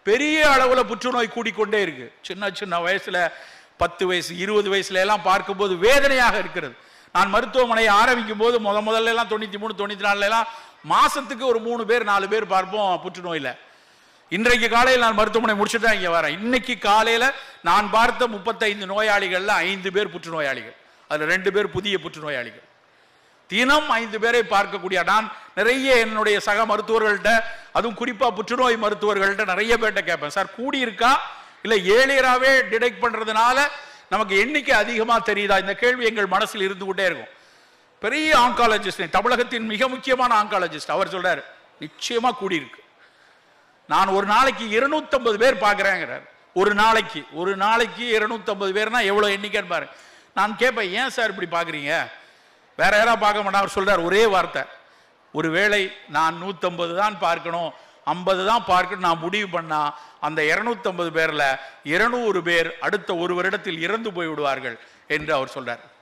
பெரிய அளவுல புற்றுநோய் கூடிக்கொண்டே இருக்கு சின்ன சின்ன வயசுல பத்து வயசு இருபது வயசுல எல்லாம் பார்க்கும்போது வேதனையாக இருக்கிறது நான் மருத்துவமனையை ஆரம்பிக்கும் போது முத முதல்ல எல்லாம் தொண்ணூத்தி மூணு தொண்ணூத்தி நாலுல எல்லாம் மாசத்துக்கு ஒரு மூணு பேர் நாலு பேர் பார்ப்போம் புற்றுநோயில இன்றைக்கு காலையில் நான் மருத்துவமனை முடிச்சுட்டு தான் இங்க வரேன் இன்னைக்கு காலையில நான் பார்த்த முப்பத்தைந்து நோயாளிகள்ல ஐந்து பேர் புற்றுநோயாளிகள் அதுல ரெண்டு பேர் புதிய புற்றுநோயாளிகள் தினம் ஐந்து பேரை பார்க்கக்கூடிய நான் நிறைய என்னுடைய சக மருத்துவர்கள்ட்ட அதுவும் குறிப்பா புற்றுநோய் மருத்துவர்கள்ட்ட நிறைய பேர்ட்ட கேட்பேன் சார் கூடி இருக்கா இல்ல ஏழியராகவே டிடெக்ட் பண்றதுனால நமக்கு எண்ணிக்கை அதிகமா தெரியுதா இந்த கேள்வி எங்கள் மனசில் இருந்து கொண்டே இருக்கும் பெரிய ஆங்காலஜிஸ்ட் தமிழகத்தின் மிக முக்கியமான ஆங்காலஜிஸ்ட் அவர் சொல்றாரு நிச்சயமா கூடி இருக்கு நான் ஒரு நாளைக்கு 250 பேர் பார்க்குறேங்கிறார் ஒரு நாளைக்கு ஒரு நாளைக்கு 250 பேர்னா எவ்வளோ எண்ணிக்கைன்னு பாரு நான் கேட்பேன் ஏன் சார் இப்படி பார்க்குறீங்க வேற யாராவது பார்க்க மாட்டேன் அவர் சொல்றார் ஒரே வார்த்தை ஒருவேளை நான் 150 தான் பார்க்கணும் ஐம்பது தான் பார்க்கணும் நான் முடிவு பண்ணா அந்த 250 பேர்ல 200 பேர் அடுத்த ஒரு வருடத்தில் இறந்து போய் விடுவார்கள் என்று அவர் சொல்றார்